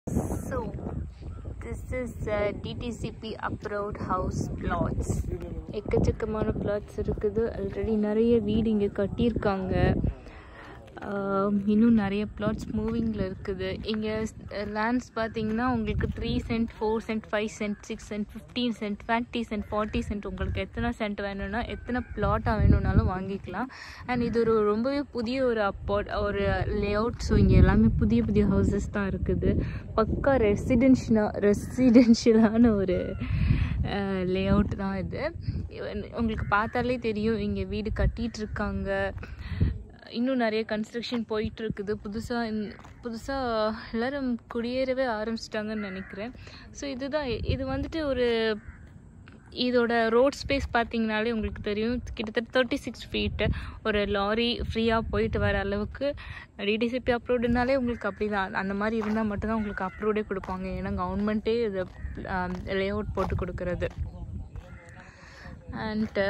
So, this is uh, DTCP Uproad House plots. எக்கச்சக்கமான plots இருக்குது already நிறைய வீடு இங்கே கட்டியிருக்காங்க ஆம், இன்னும் நிறைய plots மூவிங்கில் இருக்குது இங்கே லேண்ட்ஸ் பார்த்தீங்கன்னா உங்களுக்கு three cent four cent five cent six cent fifteen cent twenty cent forty cent உங்களுக்கு எத்தனை சென்ட் வேணும்னா எத்தனை பிளாட்டாக வேணும்னாலும் வாங்கிக்கலாம் அண்ட் இது ஒரு ரொம்பவே புதிய ஒரு அப்போட் ஒரு லே அவுட் ஸோ இங்கே எல்லாமே புதிய புதிய ஹவுசஸ் தான் இருக்குது பக்கா ரெசிடென்ஷியலா ரெசிடென்ஷியலான ஒரு லே அவுட் தான் இது இவன் உங்களுக்கு பார்த்தாலே தெரியும் இங்கே வீடு கட்டிட்டு இருக்காங்க இன்னும் நிறைய கன்ஸ்ட்ரக்ஷன் போயிட்டு இருக்குது புதுசாக புதுசாக எல்லாரும் குடியேறவே ஆரம்பிச்சிட்டாங்கன்னு நினைக்கிறேன் ஸோ இதுதான் இது வந்துட்டு ஒரு இதோட ரோட் ஸ்பேஸ் பார்த்தீங்கனாலே உங்களுக்கு தெரியும் கிட்டத்தட்ட தேர்ட்டி சிக்ஸ் ஃபீட்டு ஒரு லாரி ஃப்ரீயாக போயிட்டு வர அளவுக்கு டிடிசிபி அப்ரூவ்டுனாலே உங்களுக்கு அப்படி தான் அந்த மாதிரி இருந்தால் மட்டும்தான் உங்களுக்கு அப்ரூவ்டே கொடுப்பாங்க ஏன்னா கவர்மெண்ட்டே இதை லே அவுட் போட்டு கொடுக்கறது அண்ட்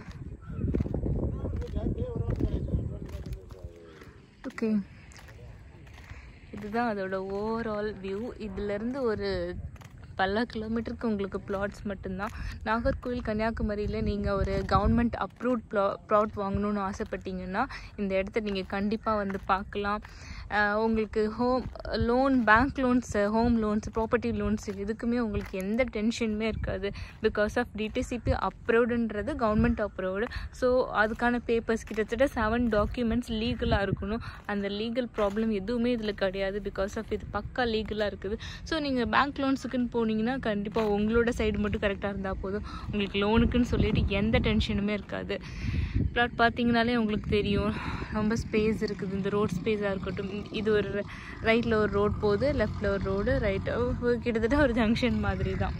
ஓகே இதுதான் அதோட ஓவரால் வியூ இதுலேருந்து ஒரு பல கிலோமீட்டருக்கு உங்களுக்கு பிளாட்ஸ் மட்டும்தான் நாகர்கோவில் கன்னியாகுமரியில் நீங்கள் ஒரு கவர்மெண்ட் அப்ரூவ்ட் ப்ளா ப்ளாட் வாங்கணும்னு ஆசைப்பட்டீங்கன்னா இந்த இடத்த நீங்கள் கண்டிப்பாக வந்து பார்க்கலாம் ஆஹ் உங்களுக்கு home loan bank loans home loans property loans எதுக்குமே உங்களுக்கு எந்த டென்ஷனுமே இருக்காது பிகாஸ் ஆஃப் டிடிசிபி அப்ரூவ்டுன்றது கவர்மெண்ட் அப்ரூவ்டு ஸோ அதுக்கான பேப்பர்ஸ் கிட்டத்தட்ட செவன் டாக்குமெண்ட்ஸ் லீகலாக இருக்கணும் அந்த லீகல் ப்ராப்ளம் எதுவுமே இதில் கிடையாது பிகாஸ் ஆஃப் இது பக்கா லீகலாக இருக்குது ஸோ நீங்கள் பேங்க் லோன்ஸுக்குன்னு போனீங்கன்னா கண்டிப்பாக உங்களோட சைடு மட்டும் கரெக்டாக இருந்தால் போதும் உங்களுக்கு லோனுக்குன்னு சொல்லிட்டு எந்த டென்ஷனுமே இருக்காது ப்ளாட் பார்த்தீங்கனாலே உங்களுக்கு தெரியும் ரொம்ப ஸ்பேஸ் இருக்குது இந்த ரோட் ஸ்பேஸாக இருக்கட்டும் இது ஒரு ரைட்டில் ஒரு ரோட் போகுது லெஃப்டில் ஒரு ரோடு ரைட் கிட்டத்தட்ட ஒரு ஜங்ஷன் மாதிரி தான்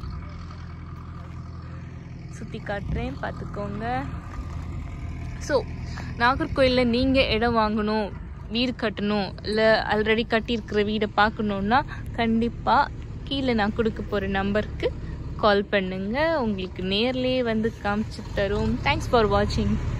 சுற்றி காட்டுறேன் பார்த்துக்கோங்க ஸோ நாகர்கோயிலில் நீங்கள் இடம் வாங்கணும் வீடு கட்டணும் இல்லை ஆல்ரெடி கட்டியிருக்கிற வீடை பார்க்கணுன்னா கண்டிப்பாக கீழே நான் கொடுக்க போகிற நம்பருக்கு கால் பண்ணுங்கள் உங்களுக்கு நேர்லேயே வந்து காமிச்சு தரும் தேங்க்ஸ் ஃபார் வாட்சிங்